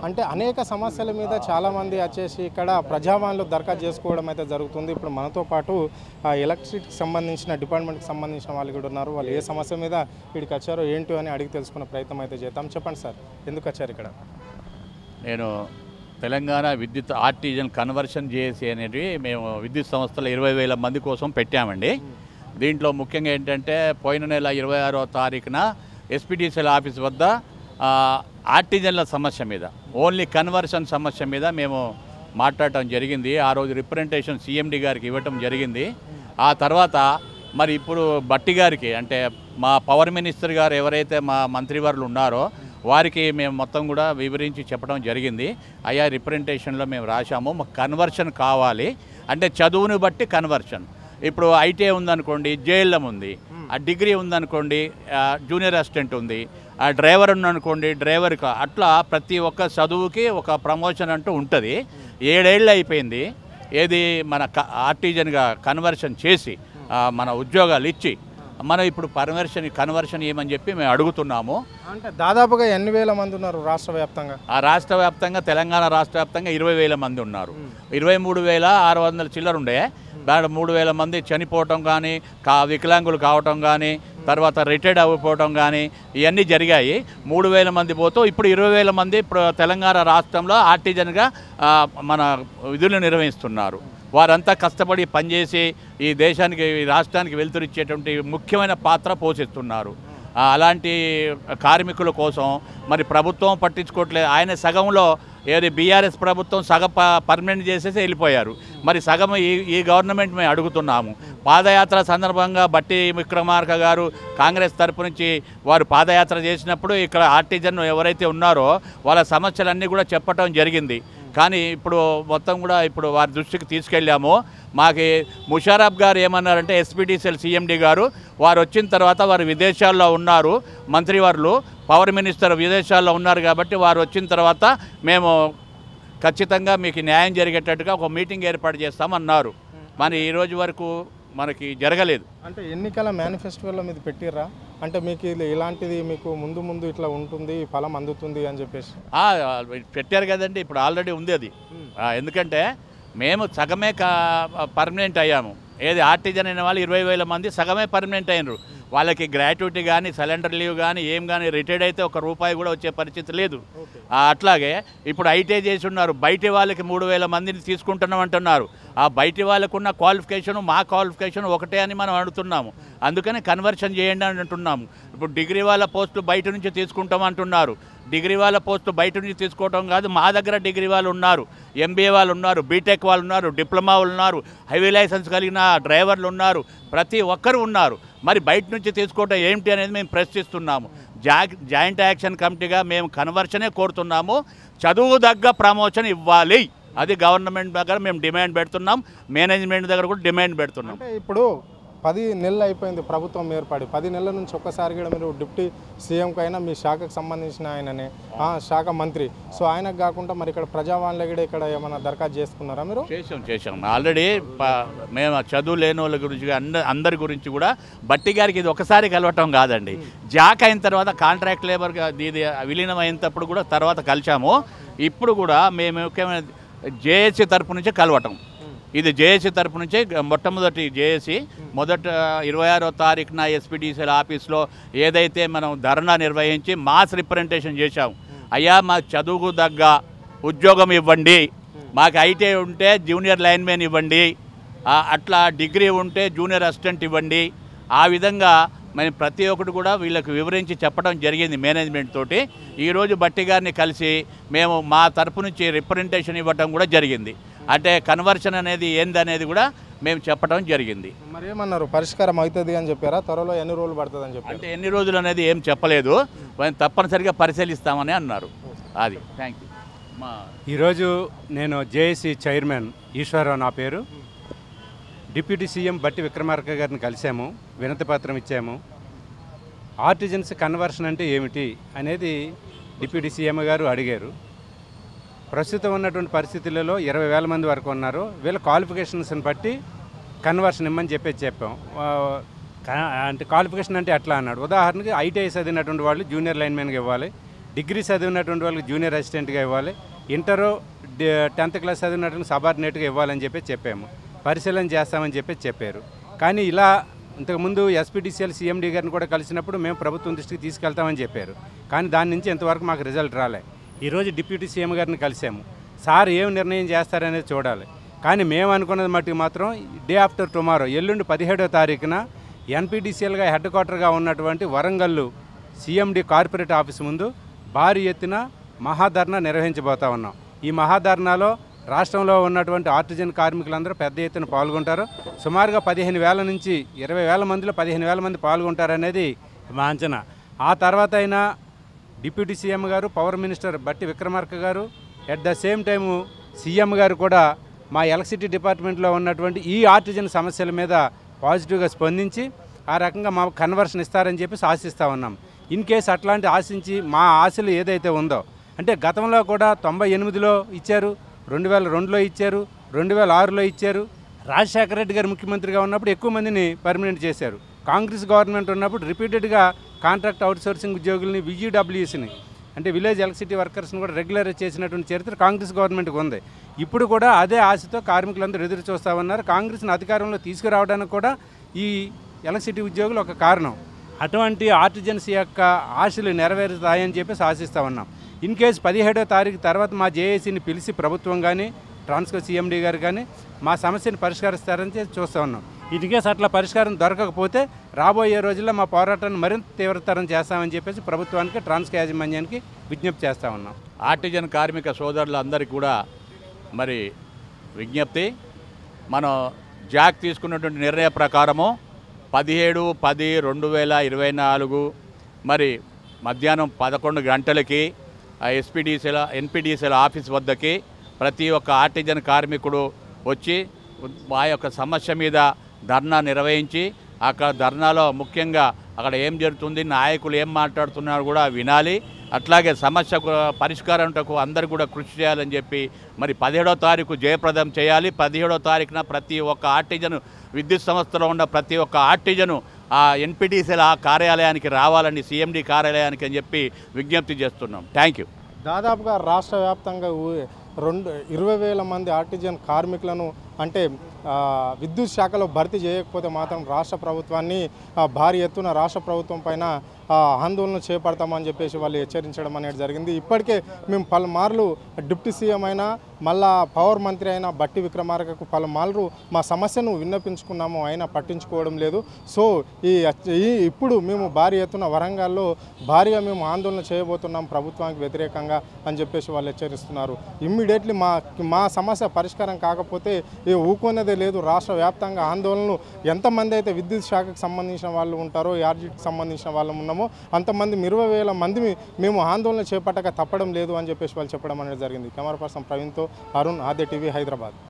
అంటే అనేక సమస్యల మీద చాలామంది వచ్చేసి ఇక్కడ ప్రజావాణిలో దరఖాస్తు చేసుకోవడం అయితే జరుగుతుంది ఇప్పుడు మనతో పాటు ఆ ఎలక్ట్రిసిటీకి సంబంధించిన డిపార్ట్మెంట్కి సంబంధించిన వాళ్ళు కూడా ఉన్నారు వాళ్ళు ఏ సమస్య మీద ఇక్కడికి వచ్చారో ఏంటో అని అడిగి తెలుసుకునే ప్రయత్నం అయితే చేద్దాం చెప్పండి సార్ ఎందుకు వచ్చారు ఇక్కడ నేను తెలంగాణ విద్యుత్ ఆర్టిజన్ కన్వర్షన్ చేసి అనేవి మేము విద్యుత్ సంస్థల ఇరవై వేల మంది కోసం పెట్టామండి దీంట్లో ముఖ్యంగా ఏంటంటే పోయిన నెల ఇరవై ఆరో తారీఖున ఎస్పీడీసీఎల్ ఆఫీస్ వద్ద ఆ, ఆర్టిజన్ల సమస్య మీద ఓన్లీ కన్వర్షన్ సమస్య మీద మేము మాట్లాడటం జరిగింది ఆ రోజు రిప్రజెంటేషన్ సీఎండి గారికి ఇవ్వటం జరిగింది ఆ తర్వాత మరి ఇప్పుడు బట్టి గారికి అంటే మా పవర్ మినిస్టర్ గారు ఎవరైతే మా మంత్రివర్లు ఉన్నారో వారికి మేము మొత్తం కూడా వివరించి చెప్పడం జరిగింది అయ్యా రిప్రజెంటేషన్లో మేము రాశాము మాకు కన్వర్షన్ కావాలి అంటే చదువుని బట్టి కన్వర్షన్ ఇప్పుడు ఐటీఐ ఉందనుకోండి జేఎల్ఎం ఉంది ఆ డిగ్రీ ఉందనుకోండి ఆ, జూనియర్ అసిస్టెంట్ ఉంది ఆ డ్రైవర్ ఉందనుకోండి డ్రైవర్కి అట్లా ప్రతి ఒక్క చదువుకి ఒక ప్రమోషన్ అంటూ ఉంటుంది ఏడేళ్ళు అయిపోయింది ఏది మన క- ఆర్టిజన్గా కన్వర్షన్ చేసి ఆ, మన ఉద్యోగాలు ఇచ్చి మనం ఇప్పుడు పర్వర్షన్ కన్వర్షన్ ఏమని చెప్పి మేము అడుగుతున్నాము అంటే దాదాపుగా ఎన్ని వేల మంది ఉన్నారు రాష్ట్ర వ్యాప్తంగా ఆ రాష్ట్ర వ్యాప్తంగా తెలంగాణ రాష్ట్ర వ్యాప్తంగా ఇరవై వేల మంది ఉన్నారు ఇరవై మూడు వేల ఆరు వందల చిల్లర ఉండే దాంట్లో మూడు వేల మంది చనిపోవటం కానీ కా వికలాంగులు కావటం కానీ తర్వాత రిటైర్డ్ అయిపోవటం కానీ ఇవన్నీ జరిగాయి మూడు వేల మంది పోతూ ఇప్పుడు ఇరవై వేల మంది ప్ర- తెలంగాణ రాష్ట్రంలో ఆర్టిజన్గా ఆ, మన విధులు నిర్వహిస్తున్నారు వారంతా కష్టపడి పనిచేసి ఈ దేశానికి ఈ రాష్ట్రానికి వెలుతురిచ్చేటువంటి ముఖ్యమైన పాత్ర పోషిస్తున్నారు ఆ, అలాంటి కార్మికుల కోసం మరి ప్రభుత్వం పట్టించుకోవట్లేదు ఆయన సగంలో ఏది బీఆర్ఎస్ ప్రభుత్వం సగం ప- పర్మనెంట్ చేసేసి వెళ్ళిపోయారు మరి సగం ఈ ఈ గవర్నమెంట్ మేము అడుగుతున్నాము పాదయాత్ర సందర్భంగా బట్టి విక్రమార్క గారు కాంగ్రెస్ తరపు నుంచి వారు పాదయాత్ర చేసినప్పుడు ఇక్కడ ఆర్టిజన్ ఎవరైతే ఉన్నారో వాళ్ళ సమస్యలన్నీ కూడా చెప్పటం జరిగింది కానీ ఇప్పుడు మొత్తం కూడా ఇప్పుడు వారి దృష్టికి తీసుకెళ్ళాము మాకి ముషారఫ్ గారు ఏమన్నారంటే ఎస్పీడీసీఎల్ సీఎండి గారు వారు వచ్చిన తర్వాత వారు విదేశాల్లో ఉన్నారు మంత్రివర్లు పవర్ మినిస్టర్ విదేశాల్లో ఉన్నారు కాబట్టి వారు వచ్చిన తర్వాత మేము ఖచ్చితంగా మీకు న్యాయం జరిగేటట్టుగా ఒక మీటింగ్ ఏర్పాటు చేస్తామన్నారు మరి ఈ రోజు వరకు మనకి జరగలేదు అంటే ఎన్నికల మేనిఫెస్టోలో మీద పెట్టిర్రా అంటే మీకు ఇది ఇలాంటిది మీకు ముందు ముందు ఇట్లా ఉంటుంది ఫలం అందుతుంది అని చెప్పేసి ఆ, పెట్టారు కదండి ఇప్పుడు ఆల్రెడీ ఉంది అది ఆ, ఎందుకంటే మేము సగమే కా పర్మనెంట్ అయ్యాము ఏది ఆర్టిజన్ అయిన వాళ్ళు ఇరవై వేల మంది సగమే పర్మనెంట్ అయినరు వాళ్ళకి గ్రాట్యుటీ కానీ సిలిండర్ లీవ్ కానీ ఏం కానీ రిటైర్డ్ అయితే ఒక రూపాయి కూడా వచ్చే పరిస్థితి లేదు ఆ, అట్లాగే ఇప్పుడు ఐటీఐ చేసి ఉన్నారు బయటి వాళ్ళకి మూడు వేల మందిని తీసుకుంటున్నాం అంటున్నారు ఆ బయటి వాళ్ళకున్న క్వాలిఫికేషన్ మా క్వాలిఫికేషన్ ఒకటే అని మనం అడుగుతున్నాము అందుకని కన్వర్షన్ చేయండి అని అంటున్నాము ఇప్పుడు డిగ్రీ వాళ్ళ పోస్టులు బయట నుంచి తీసుకుంటాం అంటున్నారు డిగ్రీ వాళ్ళ పోస్టు బయట నుంచి తీసుకోవటం కాదు మా దగ్గర డిగ్రీ వాళ్ళు ఉన్నారు ఎంబీఏ వాళ్ళు ఉన్నారు బీటెక్ వాళ్ళు ఉన్నారు డిప్లొమా వాళ్ళు ఉన్నారు హైవే లైసెన్స్ కలిగిన డ్రైవర్లు ఉన్నారు ప్రతి ఒక్కరు ఉన్నారు మరి బయట నుంచి తీసుకోవటం ఏమిటి అనేది మేము ప్రశ్నిస్తున్నాము జా జాయింట్ యాక్షన్ కమిటీగా మేము కన్వర్షనే కోరుతున్నాము చదువు దగ్గ ప్రమోషన్ ఇవ్వాలి అది గవర్నమెంట్ దగ్గర మేము డిమాండ్ పెడుతున్నాం మేనేజ్మెంట్ దగ్గర కూడా డిమాండ్ పెడుతున్నాం అంటే ఇప్పుడు పది నెలలు అయిపోయింది ప్రభుత్వం ఏర్పడి పది నెలల నుంచి ఒక్కసారి కూడా మీరు డిప్యూటీ సీఎంకి అయినా మీ శాఖకు సంబంధించిన ఆయననే ఆ, శాఖ మంత్రి సో ఆయనకు కాకుండా మరి ఇక్కడ ప్రజావాణిలో కూడా ఇక్కడ ఏమైనా దరఖాస్తు చేసుకున్నారా మీరు చేసాం చేసాం ఆల్రెడీ ప- మేము ఆ చదువు లేని వాళ్ళ గురించి అంద అందరి గురించి కూడా బట్టి గారికి ఇది ఒకసారి కలవటం కాదండి జాక్ అయిన తర్వాత కాంట్రాక్ట్ లేబర్ ఇది విలీనం అయినప్పుడు కూడా తర్వాత కలిసాము ఇప్పుడు కూడా మేము ముఖ్యమైన జేఏసీ తరపు నుంచే కలవటం ఇది జేఏసీ తరపు నుంచే గ- మొట్టమొదటి జేఏసీ మొదట ఇరవై ఆరో తారీఖున ఎస్పీడీసీల ఆఫీస్లో ఏదైతే మనం ధర్నా నిర్వహించి మాస్ రిప్రజెంటేషన్ చేశాం అయ్యా మా చదువుకు తగ్గ ఉద్యోగం ఇవ్వండి మాకు ఐటీ ఉంటే జూనియర్ లైన్మెన్ ఇవ్వండి ఆ, అట్లా డిగ్రీ ఉంటే జూనియర్ అసిస్టెంట్ ఇవ్వండి ఆ విధంగా మేము ప్రతి ఒక్కటి కూడా వీళ్ళకి వివరించి చెప్పడం జరిగింది మేనేజ్మెంట్ తోటి ఈరోజు బట్టి గారిని కలిసి మేము మా తరపు నుంచి రిప్రజెంటేషన్ ఇవ్వడం కూడా జరిగింది అంటే కన్వర్షన్ అనేది ఏందనేది కూడా మేము చెప్పడం జరిగింది మరి ఏమన్నారు పరిష్కారం అవుతుంది అని చెప్పారా త్వరలో ఎన్ని రోజులు పడుతుంది అని చెప్పారు అంటే ఎన్ని రోజులు అనేది ఏం చెప్పలేదు మేము తప్పనిసరిగా పరిశీలిస్తామని అన్నారు అది థ్యాంక్ యూ మా ఈరోజు నేను జేఏసీ చైర్మన్ ఈశ్వరరావు నా పేరు డిప్యూటీ సీఎం బట్టి విక్రమార్క గారిని కలిసాము వినతి పత్రం ఇచ్చాము ఆర్టిజన్స్ కన్వర్షన్ అంటే ఏమిటి అనేది డిప్యూటీ సీఎం గారు అడిగారు ప్రస్తుతం ఉన్నటువంటి పరిస్థితులలో ఇరవై వేల మంది వరకు ఉన్నారు వీళ్ళ క్వాలిఫికేషన్స్ని బట్టి కన్వర్షన్ ఇమ్మని చెప్పేసి చెప్పాం ఆ, క- అంటే క్వాలిఫికేషన్ అంటే ఎట్లా అన్నాడు ఉదాహరణకి ఐటీఐ చదివినటువంటి వాళ్ళు జూనియర్ లైన్మెన్గా ఇవ్వాలి డిగ్రీ చదివినటువంటి వాళ్ళకి జూనియర్ అసిస్టెంట్గా ఇవ్వాలి ఇంటరు టెన్త్ క్లాస్ చదివినటువంటి సబార్డినేట్గా ఇవ్వాలని చెప్పి చెప్పాము పరిశీలన చేస్తామని చెప్పి చెప్పారు కానీ ఇలా ఇంతకుముందు ఎస్పీడీసీఎల్ సీఎండీ గారిని కూడా కలిసినప్పుడు మేము ప్రభుత్వం దృష్టికి తీసుకెళ్తామని చెప్పారు కానీ దాని నుంచి ఇంతవరకు మాకు రిజల్ట్ రాలే ఈరోజు డిప్యూటీ సీఎం గారిని కలిసాము సార్ ఏం నిర్ణయం చేస్తారనేది చూడాలి కానీ మేము అనుకున్నది మట్టుకు మాత్రం డే ఆఫ్టర్ టుమారో ఎల్లుండి పదిహేడో తారీఖున ఎన్పీడీసీఎల్గా హెడ్ క్వార్టర్గా ఉన్నటువంటి వరంగల్లు సీఎండి కార్పొరేట్ ఆఫీస్ ముందు భారీ ఎత్తున మహాధర్నా నిర్వహించబోతా ఉన్నాం ఈ మహాధర్నాలో రాష్ట్రంలో ఉన్నటువంటి ఆర్టిజన్ కార్మికులందరూ పెద్ద ఎత్తున పాల్గొంటారు సుమారుగా పదిహేను వేల నుంచి ఇరవై వేల మందిలో పదిహేను వేల మంది పాల్గొంటారనేది మా అంచనా ఆ తర్వాత అయినా డిప్యూటీ సీఎం గారు పవర్ మినిస్టర్ బట్టి విక్రమార్క గారు at the same time CM గారు కూడా మా ఎలక్ట్రిసిటీ డిపార్ట్మెంట్లో ఉన్నటువంటి ఈ ఆర్టిజన్ సమస్యల మీద పాజిటివ్గా స్పందించి ఆ రకంగా మా కన్వర్షన్ ఇస్తారని చెప్పేసి ఆశిస్తూ ఉన్నాం ఇన్ కేసు అట్లాంటి ఆశించి మా ఆశలు ఏదైతే ఉందో అంటే గతంలో కూడా తొంభై ఎనిమిదిలో ఇచ్చారు రెండు వేల రెండులో ఇచ్చారు రెండు వేల ఆరులో ఇచ్చారు రాజశేఖర రెడ్డి గారు ముఖ్యమంత్రిగా ఉన్నప్పుడు ఎక్కువ మందిని పర్మనెంట్ చేశారు కాంగ్రెస్ గవర్నమెంట్ ఉన్నప్పుడు రిపీటెడ్గా కాంట్రాక్ట్ అవుట్సోర్సింగ్ ఉద్యోగుల్ని విజీడబ్ల్యూఎస్ని అంటే విలేజ్ ఎలక్ట్రిసిటీ వర్కర్స్ని కూడా రెగ్యులర్ చేసినటువంటి చరిత్ర కాంగ్రెస్ గవర్నమెంట్కి ఉంది ఇప్పుడు కూడా అదే ఆశతో కార్మికులందరూ ఎదురు చూస్తూ ఉన్నారు కాంగ్రెస్ని అధికారంలో తీసుకురావడానికి కూడా ఈ ఎలక్ట్రిసిటీ ఉద్యోగులు ఒక కారణం అటువంటి ఆర్టిజన్స్ యొక్క ఆశలు నెరవేరుతాయని చెప్పేసి ఆశిస్తూ ఉన్నాం ఇన్ కేసు పదిహేడో తారీఖు తర్వాత మా జేఏసీని పిలిచి ప్రభుత్వం కానీ ట్రాన్స్కో సీఎండీ గారు కానీ మా సమస్యను పరిష్కరిస్తారని చెప్పి చూస్తూ ఉన్నాం ఇన్ కేసు అట్లా పరిష్కారం దొరకకపోతే రాబోయే రోజుల్లో మా పోరాటాన్ని మరింత తీవ్రతరం చేస్తామని చెప్పేసి ప్రభుత్వానికి ట్రాన్స్కో యాజమాన్యానికి విజ్ఞప్తి చేస్తూ ఉన్నాం ఆర్టిజన్ కార్మిక సోదరులందరికీ కూడా మరి విజ్ఞప్తి మనం జాక్ తీసుకున్నటువంటి నిర్ణయ ప్రకారము పదిహేడు పది రెండు వేల ఇరవై నాలుగు మరి మధ్యాహ్నం పదకొండు గంటలకి ఎస్పీడీసీల ఎన్పిడిసిల ఆఫీస్ వద్దకి ప్రతి ఒక్క ఆర్టిజన్ కార్మికుడు వచ్చి ఆ యొక్క సమస్య మీద ధర్నా నిర్వహించి అక్కడ ధర్నాలో ముఖ్యంగా అక్కడ ఏం జరుగుతుంది నాయకులు ఏం మాట్లాడుతున్నారు కూడా వినాలి అట్లాగే సమస్య పరిష్కారంకు అందరూ కూడా కృషి చేయాలని చెప్పి మరి పదిహేడో తారీఖు జయప్రదం చేయాలి పదిహేడో తారీఖున ప్రతి ఒక్క ఆర్టిజన్ విద్యుత్ సంస్థలో ఉన్న ప్రతి ఒక్క ఆర్టిజను ఆ ఎన్పిటిసిల కార్యాలయానికి రావాలని సీఎండి కార్యాలయానికి అని చెప్పి విజ్ఞప్తి చేస్తున్నాం థ్యాంక్ యూ దాదాపుగా రాష్ట్ర వ్యాప్తంగా ఊ- రెండు ఇరవై వేల మంది ఆర్టిజన్ కార్మికులను అంటే ఆ, విద్యుత్ శాఖలో భర్తీ చేయకపోతే మాత్రం రాష్ట్ర ప్రభుత్వాన్ని ఆ, భారీ ఎత్తున రాష్ట్ర ప్రభుత్వం పైన ఆ, ఆందోళన చేపడతామని చెప్పేసి వాళ్ళు హెచ్చరించడం అనేది జరిగింది ఇప్పటికే మేము పలుమార్లు డిప్యూటీ సీఎం అయినా మళ్ళా పవర్ మంత్రి అయిన బట్టి విక్రమార్కకు పలుమార్లు మా సమస్యను విన్నపించుకున్నాము అయినా పట్టించుకోవడం లేదు సో ఈ ఈ ఇప్పుడు మేము భారీ ఎత్తున వరంగల్లో భారీగా మేము ఆందోళన చేయబోతున్నాం ప్రభుత్వానికి వ్యతిరేకంగా అని చెప్పేసి వాళ్ళు హెచ్చరిస్తున్నారు ఇమ్మీడియట్లీ మా మా సమస్య పరిష్కారం కాకపోతే ఈ ఊకునేదే లేదు రాష్ట్ర వ్యాప్తంగా ఆందోళనలు ఎంతమంది అయితే విద్యుత్ శాఖకు సంబంధించిన వాళ్ళు ఉంటారో యార్జిట్కి సంబంధించిన వాళ్ళు ఉన్నామో అంతమంది ఇరవై వేల మంది మేము ఆందోళన చేపట్టక తప్పడం లేదు అని చెప్పేసి వాళ్ళు చెప్పడం అనేది జరిగింది కెమెరా పర్సన్ ప్రవీణ్తో అరుణ్ ఆద్య టీవీ హైదరాబాద్